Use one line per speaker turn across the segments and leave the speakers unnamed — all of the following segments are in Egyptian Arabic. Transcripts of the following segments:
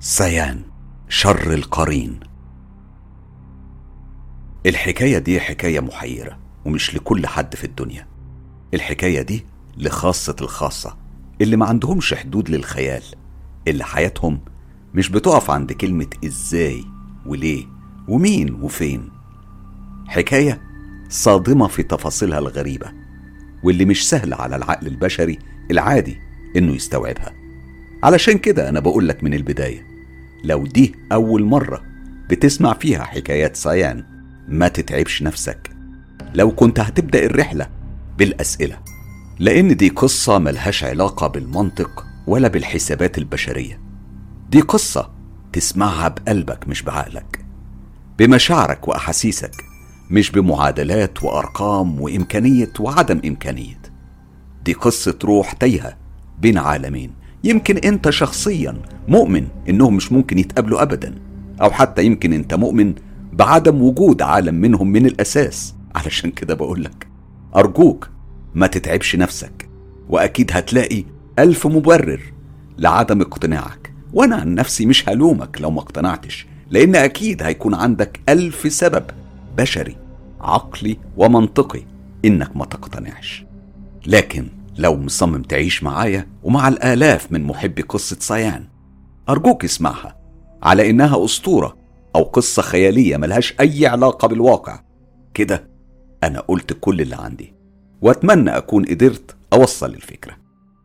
سيان شر القرين الحكاية دي حكاية محيرة ومش لكل حد في الدنيا الحكاية دي لخاصة الخاصة اللي ما عندهمش حدود للخيال اللي حياتهم مش بتقف عند كلمة ازاي وليه ومين وفين حكاية صادمة في تفاصيلها الغريبة واللي مش سهل على العقل البشري العادي انه يستوعبها علشان كده انا بقولك من البدايه لو دي أول مرة بتسمع فيها حكايات سايان ما تتعبش نفسك لو كنت هتبدأ الرحلة بالأسئلة لأن دي قصة ملهاش علاقة بالمنطق ولا بالحسابات البشرية دي قصة تسمعها بقلبك مش بعقلك بمشاعرك وأحاسيسك مش بمعادلات وأرقام وإمكانية وعدم إمكانية دي قصة روح تايهة بين عالمين يمكن انت شخصيا مؤمن انهم مش ممكن يتقابلوا ابدا او حتى يمكن انت مؤمن بعدم وجود عالم منهم من الاساس علشان كده بقولك ارجوك ما تتعبش نفسك واكيد هتلاقي الف مبرر لعدم اقتناعك وانا عن نفسي مش هلومك لو ما اقتنعتش لان اكيد هيكون عندك الف سبب بشري عقلي ومنطقي انك ما تقتنعش لكن لو مصمم تعيش معايا ومع الآلاف من محبي قصة صيان أرجوك اسمعها على إنها أسطورة أو قصة خيالية ملهاش أي علاقة بالواقع كده أنا قلت كل اللي عندي وأتمنى أكون قدرت أوصل الفكرة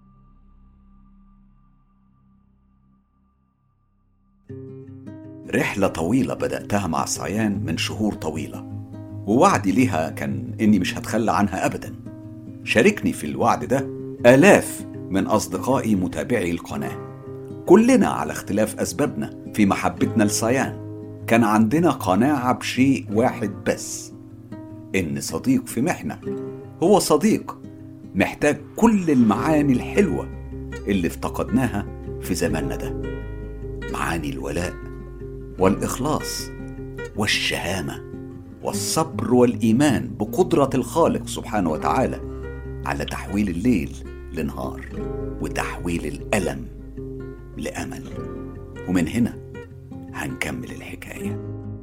رحلة طويلة بدأتها مع صيان من شهور طويلة ووعدي ليها كان إني مش هتخلى عنها أبداً شاركني في الوعد ده آلاف من أصدقائي متابعي القناة كلنا على اختلاف أسبابنا في محبتنا لصيان كان عندنا قناعة بشيء واحد بس إن صديق في محنة هو صديق محتاج كل المعاني الحلوة اللي افتقدناها في زماننا ده معاني الولاء والإخلاص والشهامة والصبر والإيمان بقدرة الخالق سبحانه وتعالى على تحويل الليل لنهار وتحويل الألم لأمل ومن هنا هنكمل الحكاية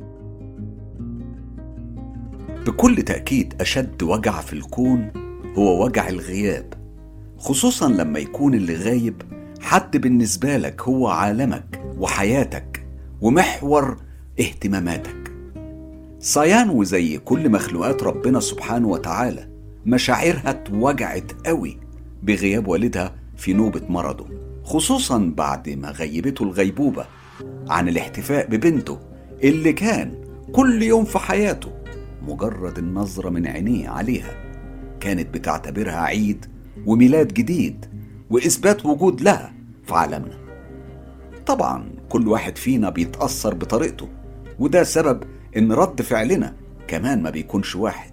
بكل تأكيد أشد وجع في الكون هو وجع الغياب خصوصا لما يكون اللي غايب حد بالنسبة لك هو عالمك وحياتك ومحور اهتماماتك صيان وزي كل مخلوقات ربنا سبحانه وتعالى مشاعرها اتوجعت قوي بغياب والدها في نوبة مرضه خصوصا بعد ما غيبته الغيبوبة عن الاحتفاء ببنته اللي كان كل يوم في حياته مجرد النظرة من عينيه عليها كانت بتعتبرها عيد وميلاد جديد وإثبات وجود لها في عالمنا طبعا كل واحد فينا بيتأثر بطريقته وده سبب إن رد فعلنا كمان ما بيكونش واحد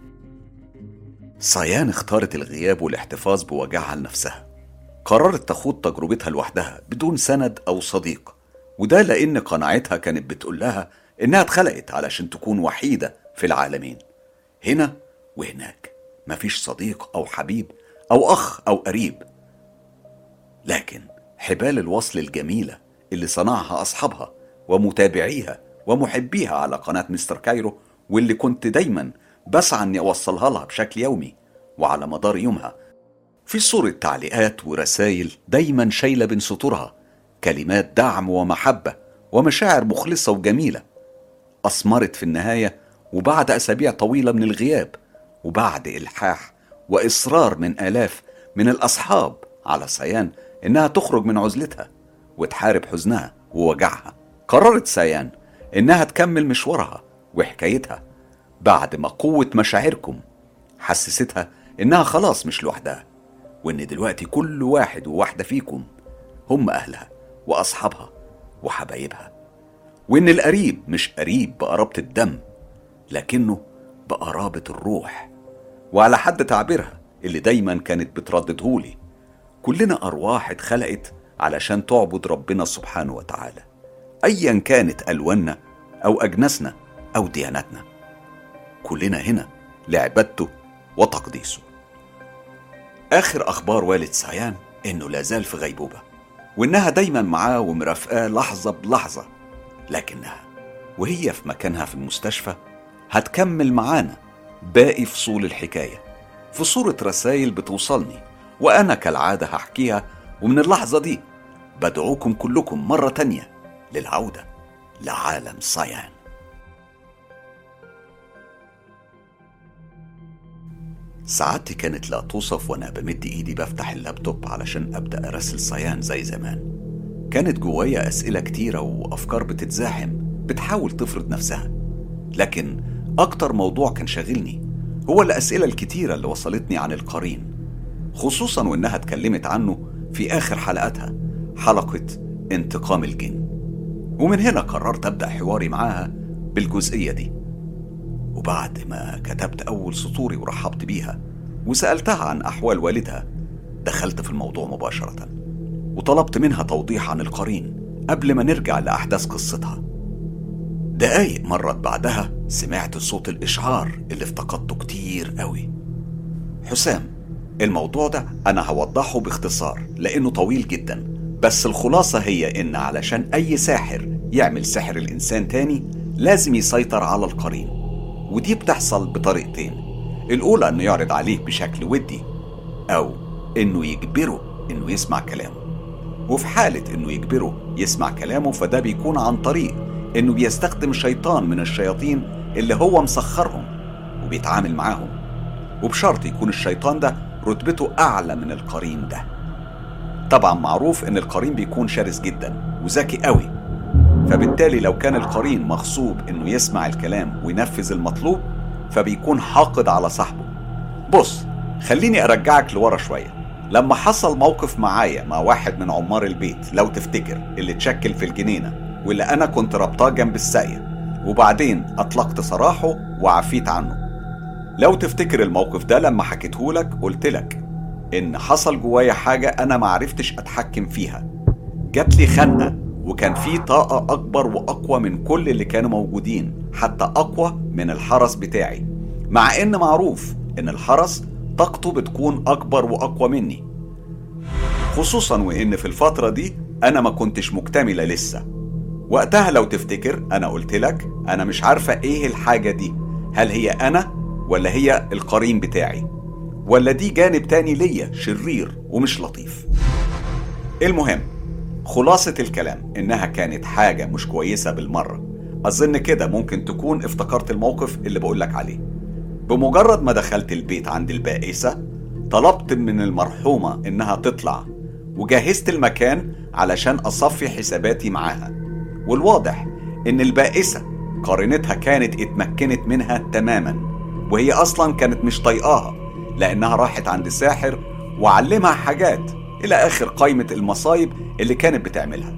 صيان اختارت الغياب والاحتفاظ بوجعها لنفسها قررت تخوض تجربتها لوحدها بدون سند أو صديق وده لأن قناعتها كانت بتقول لها إنها اتخلقت علشان تكون وحيدة في العالمين هنا وهناك مفيش صديق أو حبيب أو أخ أو قريب لكن حبال الوصل الجميلة اللي صنعها أصحابها ومتابعيها ومحبيها على قناة مستر كايرو واللي كنت دايما بسعى اني اوصلها لها بشكل يومي وعلى مدار يومها في صورة تعليقات ورسائل دايما شايلة بين سطورها كلمات دعم ومحبة ومشاعر مخلصة وجميلة أثمرت في النهاية وبعد أسابيع طويلة من الغياب وبعد إلحاح وإصرار من آلاف من الأصحاب على سيان إنها تخرج من عزلتها وتحارب حزنها ووجعها قررت سيان إنها تكمل مشوارها وحكايتها بعد ما قوة مشاعركم حسستها إنها خلاص مش لوحدها وإن دلوقتي كل واحد وواحدة فيكم هم أهلها وأصحابها وحبايبها وإن القريب مش قريب بقرابة الدم لكنه بقرابة الروح وعلى حد تعبيرها اللي دايما كانت بترددهولي كلنا أرواح اتخلقت علشان تعبد ربنا سبحانه وتعالى أيا كانت ألواننا أو أجناسنا أو دياناتنا كلنا هنا لعبادته وتقديسه آخر أخبار والد سعيان إنه لازال في غيبوبة وإنها دايما معاه ومرافقاه لحظة بلحظة لكنها وهي في مكانها في المستشفى هتكمل معانا باقي فصول الحكاية في صورة رسائل بتوصلني وأنا كالعادة هحكيها ومن اللحظة دي بدعوكم كلكم مرة تانية للعودة لعالم صيان سعادتي كانت لا توصف وانا بمد ايدي بفتح اللابتوب علشان ابدا ارسل صيان زي زمان كانت جوايا اسئله كتيره وافكار بتتزاحم بتحاول تفرض نفسها لكن اكتر موضوع كان شاغلني هو الاسئله الكتيره اللي وصلتني عن القرين خصوصا وانها اتكلمت عنه في اخر حلقاتها حلقه انتقام الجن ومن هنا قررت ابدا حواري معاها بالجزئيه دي وبعد ما كتبت أول سطوري ورحبت بيها وسألتها عن أحوال والدها دخلت في الموضوع مباشرة وطلبت منها توضيح عن القرين قبل ما نرجع لأحداث قصتها دقايق مرت بعدها سمعت صوت الإشعار اللي افتقدته كتير قوي حسام الموضوع ده أنا هوضحه باختصار لأنه طويل جدا بس الخلاصة هي إن علشان أي ساحر يعمل سحر الإنسان تاني لازم يسيطر على القرين ودي بتحصل بطريقتين الأولى إنه يعرض عليه بشكل ودي أو إنه يجبره إنه يسمع كلامه وفي حالة إنه يجبره يسمع كلامه فده بيكون عن طريق إنه بيستخدم شيطان من الشياطين اللي هو مسخرهم وبيتعامل معاهم وبشرط يكون الشيطان ده رتبته أعلى من القرين ده طبعا معروف إن القرين بيكون شرس جدا وذكي قوي فبالتالي لو كان القرين مغصوب انه يسمع الكلام وينفذ المطلوب فبيكون حاقد على صاحبه بص خليني ارجعك لورا شويه لما حصل موقف معايا مع واحد من عمار البيت لو تفتكر اللي اتشكل في الجنينه واللي انا كنت ربطاه جنب الساقيه وبعدين اطلقت سراحه وعفيت عنه لو تفتكر الموقف ده لما حكيتهولك قلت لك ان حصل جوايا حاجه انا معرفتش اتحكم فيها جات لي خنقه وكان في طاقة أكبر وأقوى من كل اللي كانوا موجودين حتى أقوى من الحرس بتاعي مع إن معروف إن الحرس طاقته بتكون أكبر وأقوى مني خصوصا وإن في الفترة دي أنا ما كنتش مكتملة لسه وقتها لو تفتكر أنا قلت لك أنا مش عارفة إيه الحاجة دي هل هي أنا ولا هي القرين بتاعي ولا دي جانب تاني ليا شرير ومش لطيف المهم خلاصة الكلام إنها كانت حاجة مش كويسة بالمرة أظن كده ممكن تكون افتكرت الموقف اللي بقولك عليه بمجرد ما دخلت البيت عند البائسة طلبت من المرحومة إنها تطلع وجهزت المكان علشان أصفي حساباتي معاها والواضح إن البائسة قارنتها كانت اتمكنت منها تماما وهي أصلا كانت مش طايقاها لأنها راحت عند ساحر وعلمها حاجات إلى آخر قائمة المصايب اللي كانت بتعملها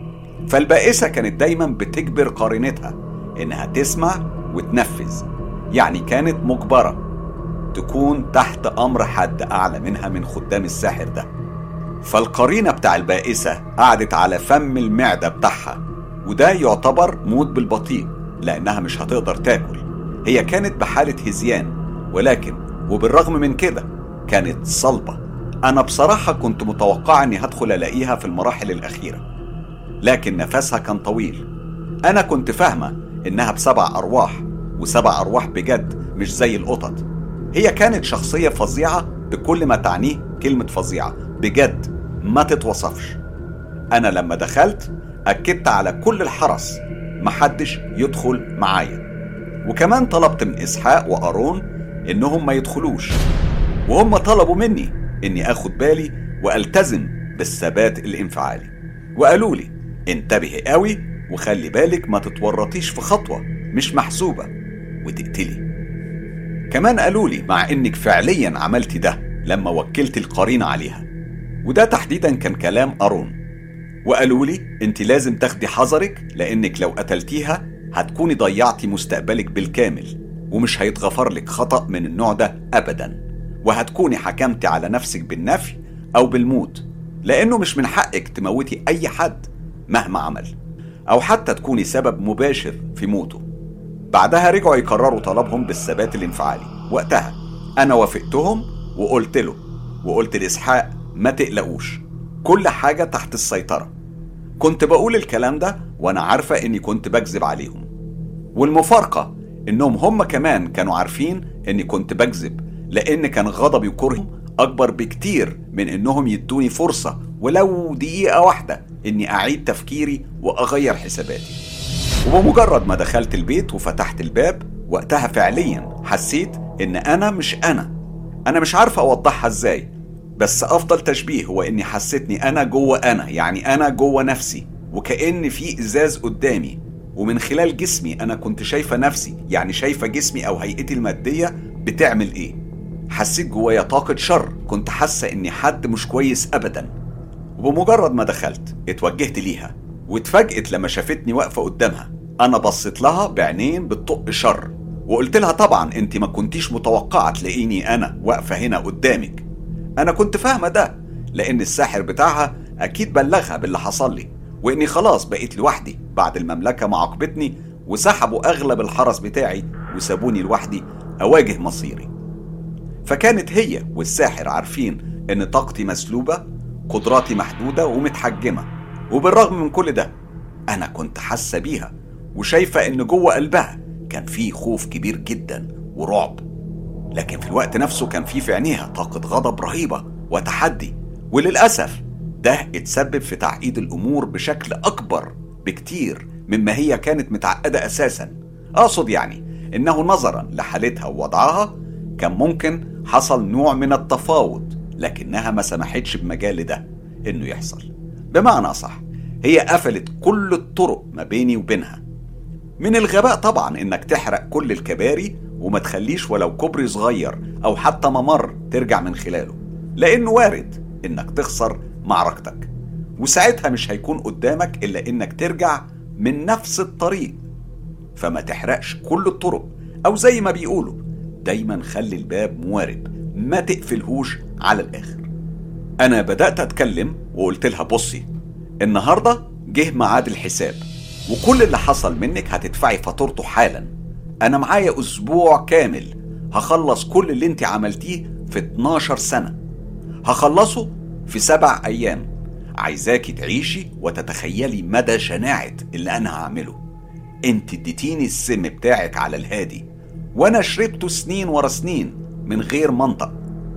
فالبائسة كانت دايما بتجبر قارنتها إنها تسمع وتنفذ يعني كانت مجبرة تكون تحت أمر حد أعلى منها من خدام الساحر ده فالقرينة بتاع البائسة قعدت على فم المعدة بتاعها وده يعتبر موت بالبطيء لأنها مش هتقدر تاكل هي كانت بحالة هزيان ولكن وبالرغم من كده كانت صلبة أنا بصراحة كنت متوقع إني هدخل ألاقيها في المراحل الأخيرة لكن نفسها كان طويل أنا كنت فاهمة إنها بسبع أرواح وسبع أرواح بجد مش زي القطط هي كانت شخصية فظيعة بكل ما تعنيه كلمة فظيعة بجد ما تتوصفش أنا لما دخلت أكدت على كل الحرس محدش يدخل معايا وكمان طلبت من إسحاق وأرون إنهم ما يدخلوش وهم طلبوا مني إني آخد بالي وألتزم بالثبات الانفعالي وقالوا لي انتبهي قوي وخلي بالك ما تتورطيش في خطوة مش محسوبة وتقتلي كمان قالوا لي مع انك فعليا عملتي ده لما وكلت القرينة عليها وده تحديدا كان كلام أرون وقالوا لي انت لازم تاخدي حذرك لانك لو قتلتيها هتكوني ضيعتي مستقبلك بالكامل ومش هيتغفر لك خطأ من النوع ده أبدا وهتكوني حكمتي على نفسك بالنفي أو بالموت لأنه مش من حقك تموتي أي حد مهما عمل أو حتى تكوني سبب مباشر في موته بعدها رجعوا يكرروا طلبهم بالثبات الانفعالي وقتها أنا وافقتهم وقلت له وقلت لإسحاق ما تقلقوش كل حاجة تحت السيطرة كنت بقول الكلام ده وأنا عارفة إني كنت بكذب عليهم والمفارقة إنهم هم كمان كانوا عارفين إني كنت بكذب لأن كان غضبي وكرهي أكبر بكتير من إنهم يدوني فرصة ولو دقيقة واحدة إني أعيد تفكيري وأغير حساباتي وبمجرد ما دخلت البيت وفتحت الباب وقتها فعليا حسيت إن أنا مش أنا أنا مش عارفة أوضحها إزاي بس أفضل تشبيه هو إني حسيتني أنا جوه أنا يعني أنا جوه نفسي وكأن في إزاز قدامي ومن خلال جسمي أنا كنت شايفة نفسي يعني شايفة جسمي أو هيئتي المادية بتعمل إيه حسيت جوايا طاقة شر كنت حاسة إني حد مش كويس أبدا وبمجرد ما دخلت اتوجهت ليها واتفاجئت لما شافتني واقفة قدامها أنا بصيت لها بعينين بتطق شر وقلت لها طبعا انت ما كنتيش متوقعة تلاقيني أنا واقفة هنا قدامك أنا كنت فاهمة ده لأن الساحر بتاعها أكيد بلغها باللي حصل لي وإني خلاص بقيت لوحدي بعد المملكة ما عاقبتني وسحبوا أغلب الحرس بتاعي وسابوني لوحدي أواجه مصيري فكانت هي والساحر عارفين إن طاقتي مسلوبة قدراتي محدودة ومتحجمة وبالرغم من كل ده أنا كنت حاسة بيها وشايفة إن جوه قلبها كان في خوف كبير جدا ورعب لكن في الوقت نفسه كان في في عينيها طاقة غضب رهيبة وتحدي وللأسف ده اتسبب في تعقيد الأمور بشكل أكبر بكتير مما هي كانت متعقدة أساسا أقصد يعني إنه نظرا لحالتها ووضعها كان ممكن حصل نوع من التفاوض لكنها ما سمحتش بمجال ده إنه يحصل بمعنى صح هي قفلت كل الطرق ما بيني وبينها من الغباء طبعا إنك تحرق كل الكباري وما تخليش ولو كوبري صغير أو حتى ممر ترجع من خلاله لأنه وارد إنك تخسر معركتك وساعتها مش هيكون قدامك إلا إنك ترجع من نفس الطريق فما تحرقش كل الطرق أو زي ما بيقولوا دايما خلي الباب موارب ما تقفلهوش على الآخر أنا بدأت أتكلم وقلت لها بصي النهاردة جه ميعاد الحساب وكل اللي حصل منك هتدفعي فاتورته حالا أنا معايا أسبوع كامل هخلص كل اللي انت عملتيه في 12 سنة هخلصه في سبع أيام عايزاكي تعيشي وتتخيلي مدى شناعة اللي أنا هعمله انت اديتيني السم بتاعك على الهادي وانا شربته سنين ورا سنين من غير منطق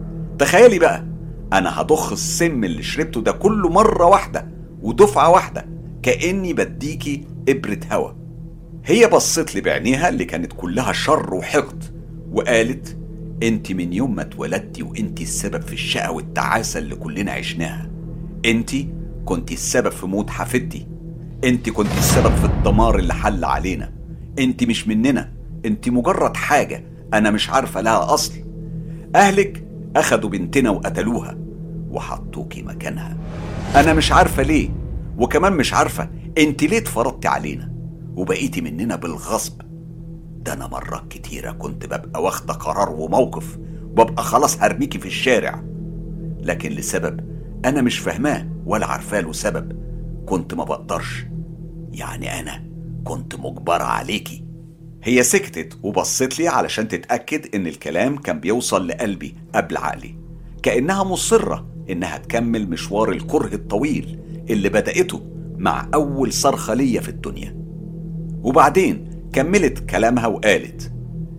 تخيلي بقى انا هضخ السم اللي شربته ده كله مرة واحدة ودفعة واحدة كأني بديكي إبرة هوا هي بصت لي بعينيها اللي كانت كلها شر وحقد وقالت انت من يوم ما اتولدتي وانت السبب في الشقة والتعاسة اللي كلنا عشناها انت كنت السبب في موت حفيدتي انت كنت السبب في الدمار اللي حل علينا انت مش مننا انت مجرد حاجة انا مش عارفة لها اصل اهلك اخدوا بنتنا وقتلوها وحطوكي مكانها انا مش عارفة ليه وكمان مش عارفة انت ليه اتفرضتي علينا وبقيتي مننا بالغصب ده انا مرات كتيرة كنت ببقى واخدة قرار وموقف وببقى خلاص هرميكي في الشارع لكن لسبب انا مش فاهماه ولا عارفاه له سبب كنت ما بقدرش يعني انا كنت مجبرة عليكي هي سكتت وبصت لي علشان تتأكد ان الكلام كان بيوصل لقلبي قبل عقلي كأنها مصرة انها تكمل مشوار الكره الطويل اللي بدأته مع أول صرخة ليا في الدنيا وبعدين كملت كلامها وقالت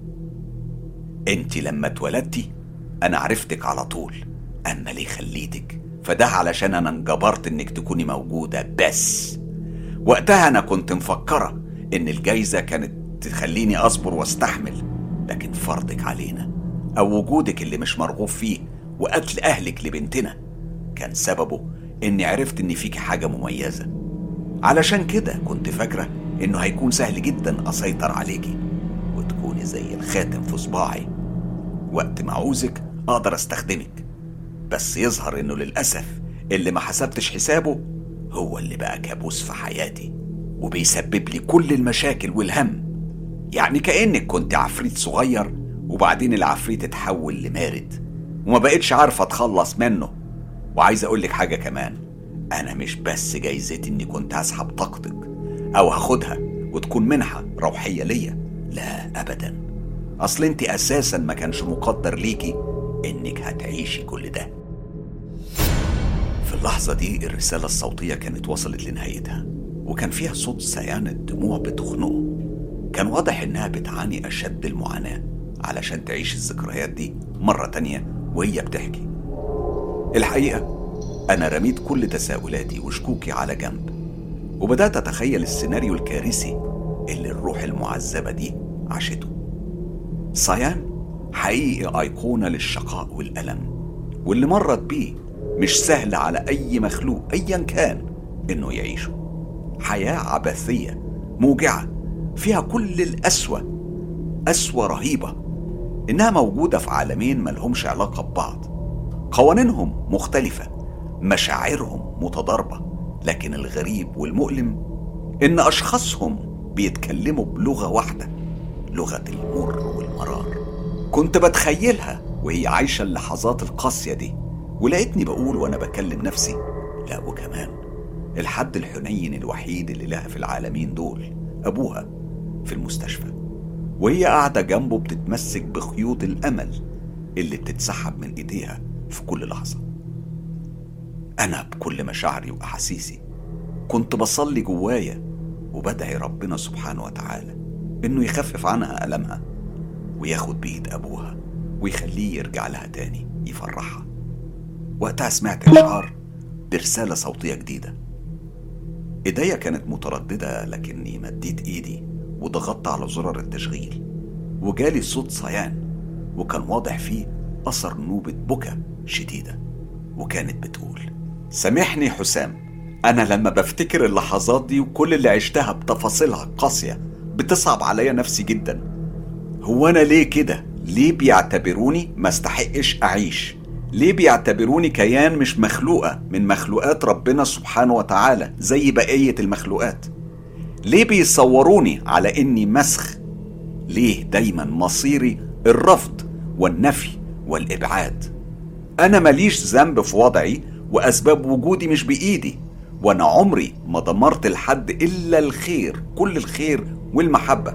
انت لما اتولدتي انا عرفتك على طول اما ليه خليتك فده علشان انا انجبرت انك تكوني موجودة بس وقتها انا كنت مفكرة ان الجايزة كانت تخليني اصبر واستحمل لكن فرضك علينا او وجودك اللي مش مرغوب فيه وقتل اهلك لبنتنا كان سببه اني عرفت ان فيكي حاجة مميزة علشان كده كنت فاكرة انه هيكون سهل جدا اسيطر عليكي وتكوني زي الخاتم في صباعي وقت ما عاوزك اقدر استخدمك بس يظهر انه للاسف اللي ما حسبتش حسابه هو اللي بقى كابوس في حياتي وبيسبب لي كل المشاكل والهم يعني كانك كنت عفريت صغير وبعدين العفريت اتحول لمارد وما بقتش عارفه اتخلص منه وعايز اقول لك حاجه كمان انا مش بس جايزتي اني كنت هسحب طاقتك او هاخدها وتكون منحه روحيه ليا لا ابدا اصل انت اساسا ما كانش مقدر ليكي انك هتعيشي كل ده في اللحظة دي الرسالة الصوتية كانت وصلت لنهايتها وكان فيها صوت سيان الدموع بتخنقه كان واضح إنها بتعاني أشد المعاناة علشان تعيش الذكريات دي مرة تانية وهي بتحكي الحقيقة أنا رميت كل تساؤلاتي وشكوكي على جنب وبدأت أتخيل السيناريو الكارثي اللي الروح المعذبة دي عاشته صيان حقيقي أيقونة للشقاء والألم واللي مرت بيه مش سهل على أي مخلوق أيا كان إنه يعيشه حياة عبثية موجعة فيها كل الأسوأ أسوأ رهيبة إنها موجودة في عالمين ملهمش علاقة ببعض قوانينهم مختلفة مشاعرهم متضاربة لكن الغريب والمؤلم إن أشخاصهم بيتكلموا بلغة واحدة لغة المر والمرار كنت بتخيلها وهي عايشة اللحظات القاسية دي ولقيتني بقول وأنا بكلم نفسي لا وكمان الحد الحنين الوحيد اللي لها في العالمين دول أبوها في المستشفى وهي قاعدة جنبه بتتمسك بخيوط الأمل اللي بتتسحب من إيديها في كل لحظة أنا بكل مشاعري وأحاسيسي كنت بصلي جوايا وبدعي ربنا سبحانه وتعالى إنه يخفف عنها ألمها وياخد بإيد أبوها ويخليه يرجع لها تاني يفرحها وقتها سمعت إشعار برسالة صوتية جديدة إيديا كانت مترددة لكني مديت إيدي وضغطت على زرار التشغيل وجالي صوت صيان وكان واضح فيه أثر نوبة بكا شديدة وكانت بتقول سامحني حسام أنا لما بفتكر اللحظات دي وكل اللي عشتها بتفاصيلها القاسية بتصعب عليا نفسي جدا هو أنا ليه كده؟ ليه بيعتبروني ما استحقش أعيش؟ ليه بيعتبروني كيان مش مخلوقة من مخلوقات ربنا سبحانه وتعالى زي بقية المخلوقات؟ ليه بيصوروني على إني مسخ؟ ليه دايما مصيري الرفض والنفي والإبعاد؟ أنا ماليش ذنب في وضعي وأسباب وجودي مش بإيدي وأنا عمري ما دمرت لحد إلا الخير كل الخير والمحبة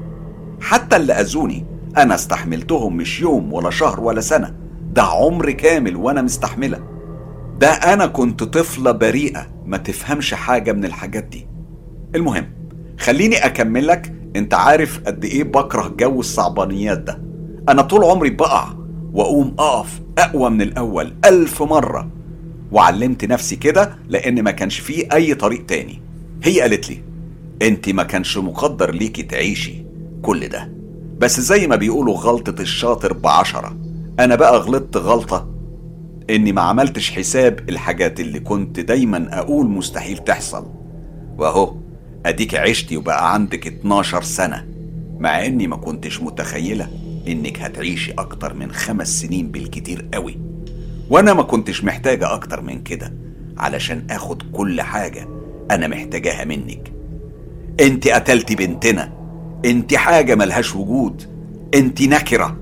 حتى اللي أذوني أنا استحملتهم مش يوم ولا شهر ولا سنة ده عمر كامل وأنا مستحملة ده أنا كنت طفلة بريئة ما تفهمش حاجة من الحاجات دي المهم خليني أكمل لك أنت عارف قد إيه بكره جو الصعبانيات ده أنا طول عمري بقع وأقوم أقف أقوى من الأول ألف مرة وعلمت نفسي كده لأن ما كانش فيه أي طريق تاني هي قالت لي أنت ما كانش مقدر ليكي تعيشي كل ده بس زي ما بيقولوا غلطة الشاطر بعشرة أنا بقى غلطت غلطة إني ما عملتش حساب الحاجات اللي كنت دايما أقول مستحيل تحصل وأهو أديك عشتي وبقى عندك 12 سنة مع إني ما كنتش متخيلة إنك هتعيشي أكتر من خمس سنين بالكتير قوي وأنا ما كنتش محتاجة أكتر من كده علشان آخد كل حاجة أنا محتاجاها منك أنت قتلتي بنتنا أنت حاجة ملهاش وجود أنت نكرة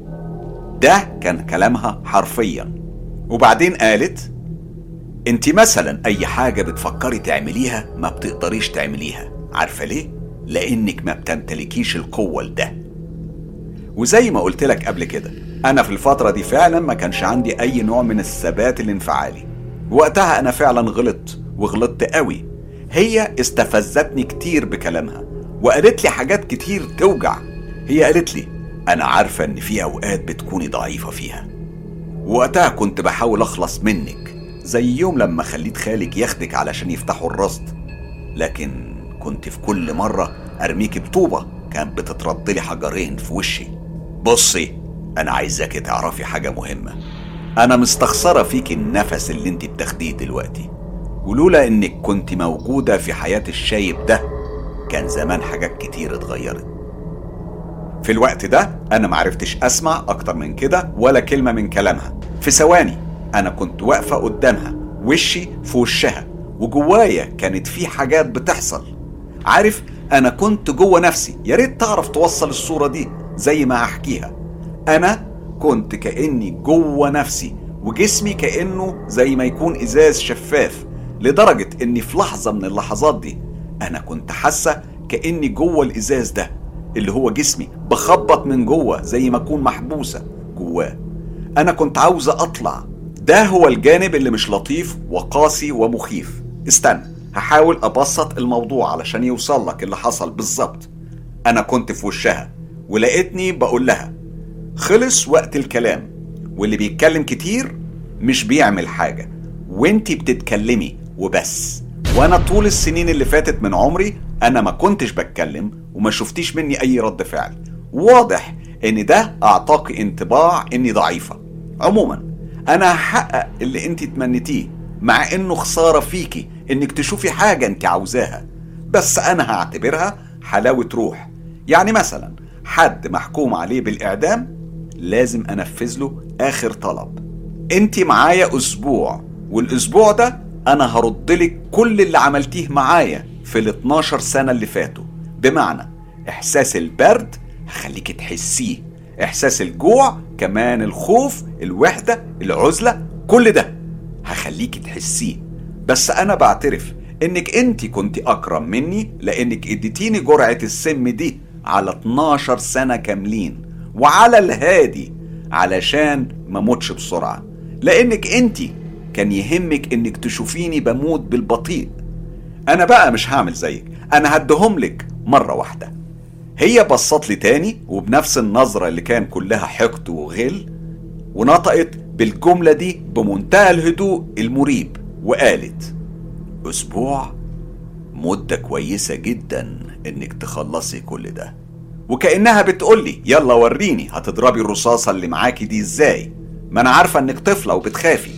ده كان كلامها حرفيا وبعدين قالت انت مثلا اي حاجة بتفكري تعمليها ما بتقدريش تعمليها عارفة ليه؟ لانك ما بتمتلكيش القوة لده وزي ما قلت لك قبل كده انا في الفترة دي فعلا ما كانش عندي اي نوع من الثبات الانفعالي وقتها انا فعلا غلطت وغلطت قوي هي استفزتني كتير بكلامها وقالت لي حاجات كتير توجع هي قالت لي انا عارفة ان في اوقات بتكوني ضعيفة فيها وقتها كنت بحاول اخلص منك زي يوم لما خليت خالك ياخدك علشان يفتحوا الرصد لكن كنت في كل مرة ارميك بطوبة كانت بتترد لي حجرين في وشي بصي انا عايزاكي تعرفي حاجة مهمة انا مستخسرة فيك النفس اللي انت بتاخديه دلوقتي ولولا انك كنت موجودة في حياة الشايب ده كان زمان حاجات كتير اتغيرت في الوقت ده انا معرفتش اسمع اكتر من كده ولا كلمة من كلامها في ثواني انا كنت واقفة قدامها وشي في وشها وجوايا كانت في حاجات بتحصل عارف انا كنت جوه نفسي يا ريت تعرف توصل الصورة دي زي ما هحكيها انا كنت كاني جوه نفسي وجسمي كانه زي ما يكون ازاز شفاف لدرجه اني في لحظه من اللحظات دي انا كنت حاسه كاني جوه الازاز ده اللي هو جسمي بخبط من جوه زي ما اكون محبوسه جواه انا كنت عاوزه اطلع ده هو الجانب اللي مش لطيف وقاسي ومخيف استنى هحاول ابسط الموضوع علشان يوصل لك اللي حصل بالظبط انا كنت في وشها ولقيتني بقول لها خلص وقت الكلام واللي بيتكلم كتير مش بيعمل حاجة وانتي بتتكلمي وبس وانا طول السنين اللي فاتت من عمري انا ما كنتش بتكلم وما شفتيش مني اي رد فعل واضح ان ده اعطاكي انطباع اني ضعيفة عموما انا هحقق اللي انت تمنيتيه مع انه خسارة فيكي انك تشوفي حاجة انت عاوزاها بس انا هعتبرها حلاوة روح يعني مثلا حد محكوم عليه بالاعدام لازم انفذ له اخر طلب انت معايا اسبوع والاسبوع ده انا هرد لك كل اللي عملتيه معايا في ال 12 سنه اللي فاتوا بمعنى احساس البرد هخليك تحسيه احساس الجوع كمان الخوف الوحده العزله كل ده هخليك تحسيه بس انا بعترف انك انت كنت اكرم مني لانك اديتيني جرعه السم دي على 12 سنه كاملين وعلى الهادي علشان ما موتش بسرعه لانك انت كان يهمك انك تشوفيني بموت بالبطيء انا بقى مش هعمل زيك انا هدهم لك مره واحده هي بصت لي تاني وبنفس النظرة اللي كان كلها حقد وغل ونطقت بالجملة دي بمنتهى الهدوء المريب وقالت أسبوع مدة كويسة جدا إنك تخلصي كل ده وكأنها بتقولي يلا وريني هتضربي الرصاصة اللي معاكي دي ازاي ما انا عارفة انك طفلة وبتخافي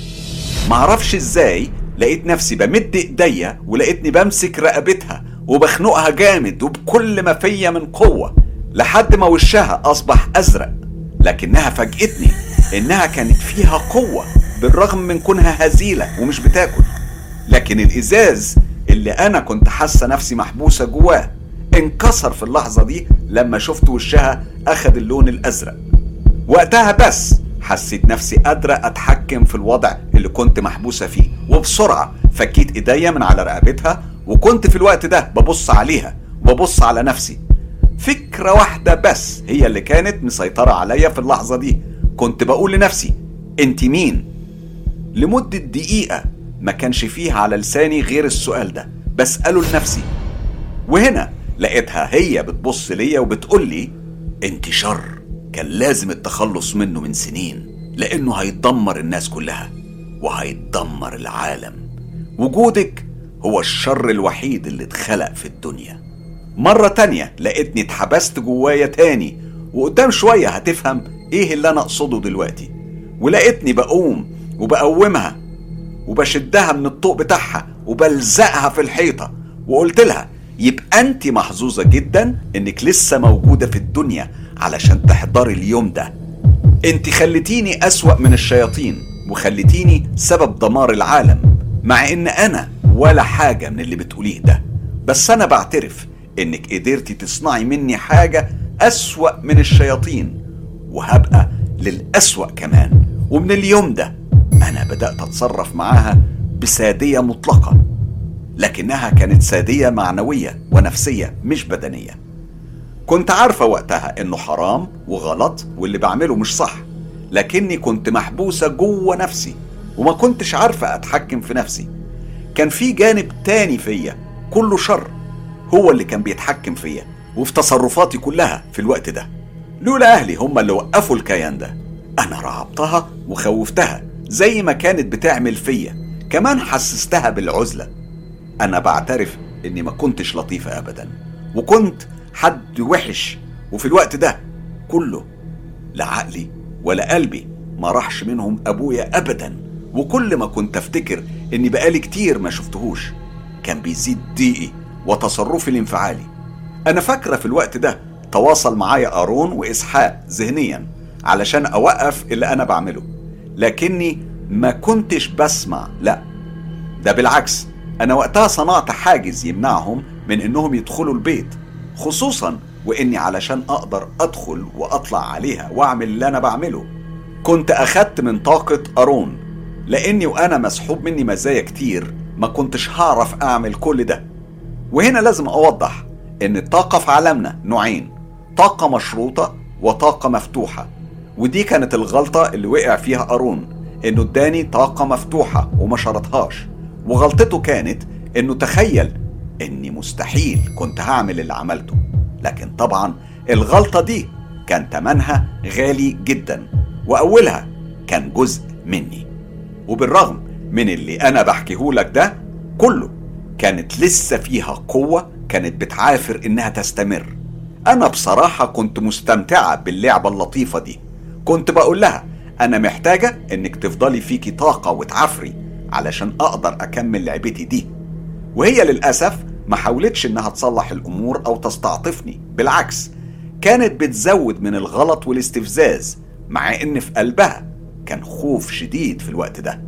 معرفش ازاي لقيت نفسي بمد ايديا ولقيتني بمسك رقبتها وبخنقها جامد وبكل ما فيا من قوة لحد ما وشها أصبح أزرق لكنها فاجئتني إنها كانت فيها قوة بالرغم من كونها هزيلة ومش بتاكل لكن الإزاز اللي أنا كنت حاسة نفسي محبوسة جواه انكسر في اللحظة دي لما شفت وشها أخد اللون الأزرق وقتها بس حسيت نفسي قادرة أتحكم في الوضع اللي كنت محبوسة فيه وبسرعة فكيت إيديا من على رقبتها وكنت في الوقت ده ببص عليها وببص على نفسي فكرة واحدة بس هي اللي كانت مسيطرة عليا في اللحظة دي كنت بقول لنفسي انت مين لمدة دقيقة ما كانش فيها على لساني غير السؤال ده بسأله لنفسي وهنا لقيتها هي بتبص ليا وبتقول لي انت شر كان لازم التخلص منه من سنين لانه هيدمر الناس كلها وهيدمر العالم وجودك هو الشر الوحيد اللي اتخلق في الدنيا مرة تانية لقيتني اتحبست جوايا تاني وقدام شوية هتفهم ايه اللي انا اقصده دلوقتي ولقيتني بقوم وبقومها وبشدها من الطوق بتاعها وبلزقها في الحيطة وقلت لها يبقى انت محظوظة جدا انك لسه موجودة في الدنيا علشان تحضري اليوم ده انت خليتيني اسوأ من الشياطين وخليتيني سبب دمار العالم مع ان انا ولا حاجة من اللي بتقوليه ده بس انا بعترف انك قدرتي تصنعي مني حاجة اسوأ من الشياطين وهبقى للأسوأ كمان ومن اليوم ده انا بدأت اتصرف معاها بسادية مطلقة لكنها كانت سادية معنوية ونفسية مش بدنية كنت عارفة وقتها انه حرام وغلط واللي بعمله مش صح لكني كنت محبوسة جوه نفسي وما كنتش عارفة اتحكم في نفسي كان في جانب تاني فيا كله شر هو اللي كان بيتحكم فيا وفي تصرفاتي كلها في الوقت ده لولا اهلي هم اللي وقفوا الكيان ده انا رعبتها وخوفتها زي ما كانت بتعمل فيا كمان حسستها بالعزلة انا بعترف اني ما كنتش لطيفة ابدا وكنت حد وحش وفي الوقت ده كله لا عقلي ولا قلبي ما راحش منهم ابويا ابدا وكل ما كنت افتكر اني بقالي كتير ما شفتهوش كان بيزيد ضيقي وتصرفي الانفعالي انا فاكرة في الوقت ده تواصل معايا ارون واسحاق ذهنيا علشان اوقف اللي انا بعمله لكني ما كنتش بسمع لا ده بالعكس انا وقتها صنعت حاجز يمنعهم من انهم يدخلوا البيت خصوصا واني علشان اقدر ادخل واطلع عليها واعمل اللي انا بعمله كنت اخدت من طاقة ارون لاني وانا مسحوب مني مزايا كتير ما كنتش هعرف اعمل كل ده وهنا لازم اوضح ان الطاقة في عالمنا نوعين طاقة مشروطة وطاقة مفتوحة ودي كانت الغلطة اللي وقع فيها أرون انه اداني طاقة مفتوحة وما شرطهاش وغلطته كانت انه تخيل اني مستحيل كنت هعمل اللي عملته لكن طبعا الغلطة دي كان تمنها غالي جدا واولها كان جزء مني وبالرغم من اللي انا بحكيهولك ده كله كانت لسه فيها قوة كانت بتعافر انها تستمر انا بصراحة كنت مستمتعة باللعبة اللطيفة دي كنت بقول لها انا محتاجة انك تفضلي فيكي طاقة وتعافري علشان اقدر اكمل لعبتي دي وهي للأسف ما حاولتش انها تصلح الامور او تستعطفني بالعكس كانت بتزود من الغلط والاستفزاز مع ان في قلبها كان خوف شديد في الوقت ده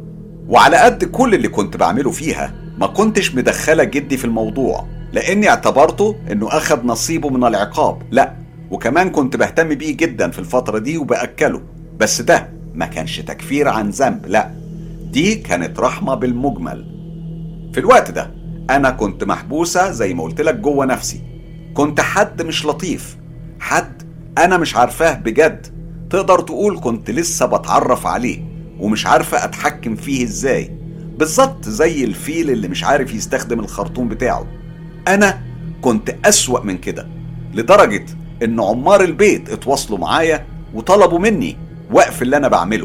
وعلى قد كل اللي كنت بعمله فيها ما كنتش مدخلة جدي في الموضوع لاني اعتبرته انه اخذ نصيبه من العقاب لا وكمان كنت بهتم بيه جدا في الفترة دي وبأكله بس ده ما كانش تكفير عن ذنب لا دي كانت رحمة بالمجمل في الوقت ده انا كنت محبوسة زي ما قلت لك جوه نفسي كنت حد مش لطيف حد انا مش عارفاه بجد تقدر تقول كنت لسه بتعرف عليه ومش عارفة اتحكم فيه ازاي بالظبط زي الفيل اللي مش عارف يستخدم الخرطوم بتاعه انا كنت اسوأ من كده لدرجة ان عمار البيت اتواصلوا معايا وطلبوا مني وقف اللي انا بعمله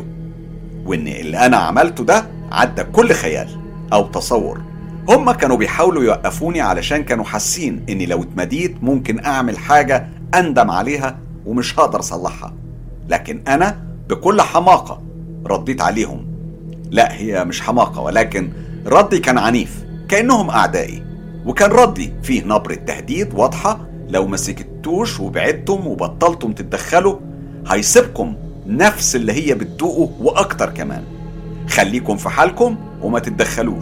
وان اللي انا عملته ده عدى كل خيال او تصور هما كانوا بيحاولوا يوقفوني علشان كانوا حاسين اني لو اتمديت ممكن اعمل حاجة اندم عليها ومش هقدر اصلحها لكن انا بكل حماقة رديت عليهم لا هي مش حماقة ولكن ردي كان عنيف كأنهم أعدائي وكان ردي فيه نبرة تهديد واضحة لو ما سكتوش وبعدتم وبطلتم تتدخلوا هيسيبكم نفس اللي هي بتدوقه وأكتر كمان خليكم في حالكم وما تتدخلوش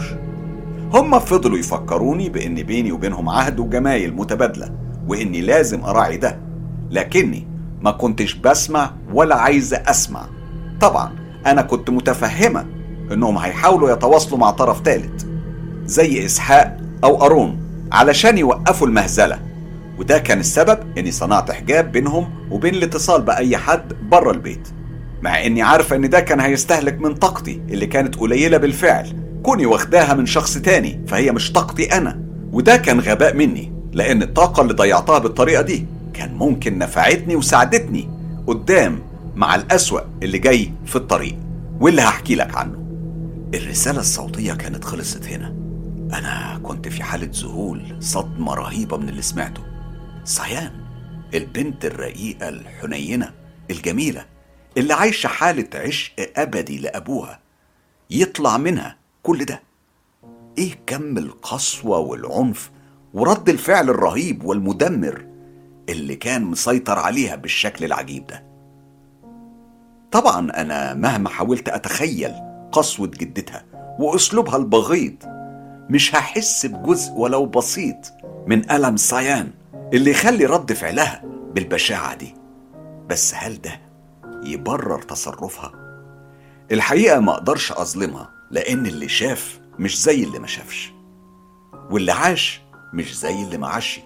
هم فضلوا يفكروني بإن بيني وبينهم عهد وجمايل متبادلة وإني لازم أراعي ده لكني ما كنتش بسمع ولا عايزة أسمع طبعا أنا كنت متفهمة إنهم هيحاولوا يتواصلوا مع طرف ثالث زي إسحاق أو أرون علشان يوقفوا المهزلة وده كان السبب إني صنعت حجاب بينهم وبين الاتصال بأي حد بره البيت مع إني عارفة إن ده كان هيستهلك من طاقتي اللي كانت قليلة بالفعل كوني واخداها من شخص تاني فهي مش طاقتي أنا وده كان غباء مني لأن الطاقة اللي ضيعتها بالطريقة دي كان ممكن نفعتني وساعدتني قدام مع الأسوأ اللي جاي في الطريق واللي هحكي لك عنه الرسالة الصوتية كانت خلصت هنا أنا كنت في حالة ذهول صدمة رهيبة من اللي سمعته صيان البنت الرقيقة الحنينة الجميلة اللي عايشة حالة عشق أبدي لأبوها يطلع منها كل ده إيه كم القسوة والعنف ورد الفعل الرهيب والمدمر اللي كان مسيطر عليها بالشكل العجيب ده طبعا أنا مهما حاولت أتخيل قسوة جدتها وأسلوبها البغيض مش هحس بجزء ولو بسيط من ألم صيان اللي يخلي رد فعلها بالبشاعة دي بس هل ده يبرر تصرفها؟ الحقيقة ما أقدرش أظلمها لأن اللي شاف مش زي اللي ما شافش واللي عاش مش زي اللي ما عاشش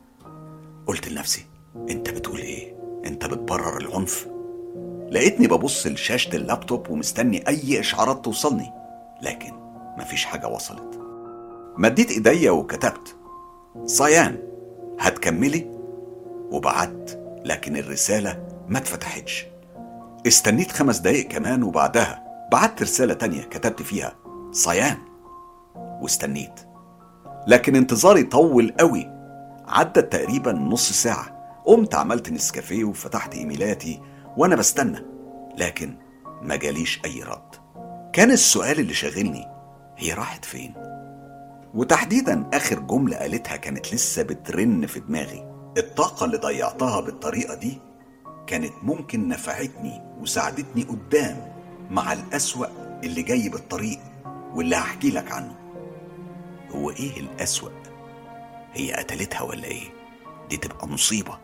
قلت لنفسي انت بتقول ايه انت بتبرر العنف لقيتني ببص لشاشة اللابتوب ومستني أي إشعارات توصلني لكن مفيش حاجة وصلت مديت إيديا وكتبت صيان هتكملي وبعت لكن الرسالة ما اتفتحتش استنيت خمس دقايق كمان وبعدها بعت رسالة تانية كتبت فيها صيان واستنيت لكن انتظاري طول قوي عدت تقريبا نص ساعة قمت عملت نسكافيه وفتحت ايميلاتي وانا بستنى لكن ما جاليش اي رد كان السؤال اللي شاغلني هي راحت فين وتحديدا اخر جملة قالتها كانت لسه بترن في دماغي الطاقة اللي ضيعتها بالطريقة دي كانت ممكن نفعتني وساعدتني قدام مع الأسوأ اللي جاي بالطريق واللي هحكي لك عنه هو ايه الأسوأ هي قتلتها ولا ايه دي تبقى مصيبه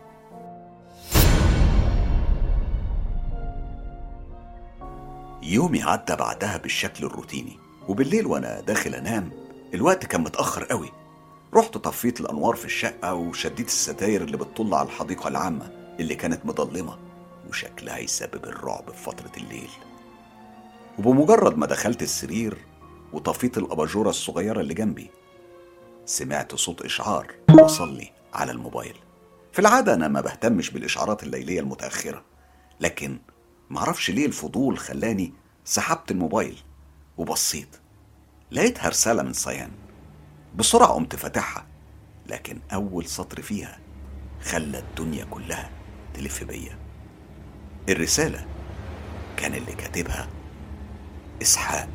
يومي عدى بعدها بالشكل الروتيني وبالليل وانا داخل انام الوقت كان متاخر قوي رحت طفيت الانوار في الشقه وشديت الستاير اللي بتطل على الحديقه العامه اللي كانت مظلمه وشكلها يسبب الرعب في فتره الليل وبمجرد ما دخلت السرير وطفيت الأباجورة الصغيرة اللي جنبي سمعت صوت إشعار وصل لي على الموبايل في العادة أنا ما بهتمش بالإشعارات الليلية المتأخرة لكن معرفش ليه الفضول خلاني سحبت الموبايل وبصيت لقيتها رسالة من صيان بسرعة قمت فاتحها لكن أول سطر فيها خلى الدنيا كلها تلف بيا الرسالة كان اللي كاتبها إسحاق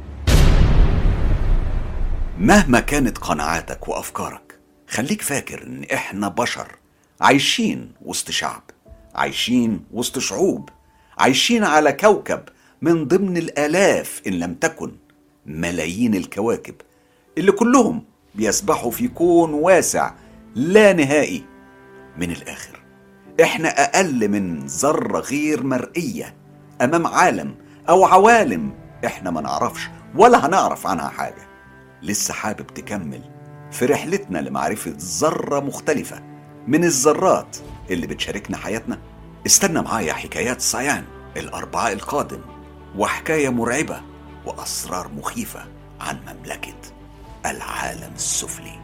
مهما كانت قناعاتك وأفكارك خليك فاكر إن إحنا بشر عايشين وسط شعب عايشين وسط شعوب عايشين على كوكب من ضمن الآلاف إن لم تكن ملايين الكواكب اللي كلهم بيسبحوا في كون واسع لا نهائي من الآخر إحنا أقل من ذرة غير مرئية أمام عالم أو عوالم إحنا ما نعرفش ولا هنعرف عنها حاجة لسه حابب تكمل في رحلتنا لمعرفة ذرة مختلفة من الذرات اللي بتشاركنا حياتنا استنى معايا حكايات سايان الأربعاء القادم وحكاية مرعبة وأسرار مخيفة عن مملكة العالم السفلي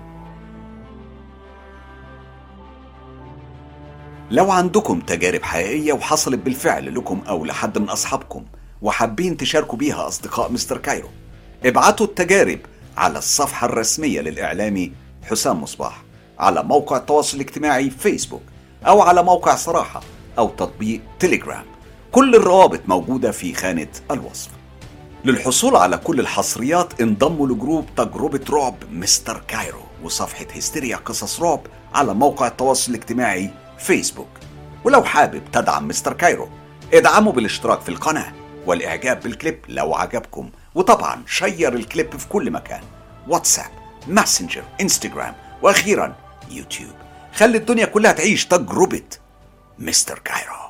لو عندكم تجارب حقيقية وحصلت بالفعل لكم أو لحد من أصحابكم وحابين تشاركوا بيها أصدقاء مستر كايرو ابعتوا التجارب على الصفحة الرسمية للإعلامي حسام مصباح على موقع التواصل الاجتماعي فيسبوك أو على موقع صراحة أو تطبيق تليجرام كل الروابط موجودة في خانة الوصف للحصول على كل الحصريات انضموا لجروب تجربة رعب مستر كايرو وصفحة هستيريا قصص رعب على موقع التواصل الاجتماعي فيسبوك ولو حابب تدعم مستر كايرو ادعموا بالاشتراك في القناة والإعجاب بالكليب لو عجبكم وطبعا شير الكليب في كل مكان واتساب ماسنجر انستجرام واخيرا يوتيوب خلي الدنيا كلها تعيش تجربة مستر كايرو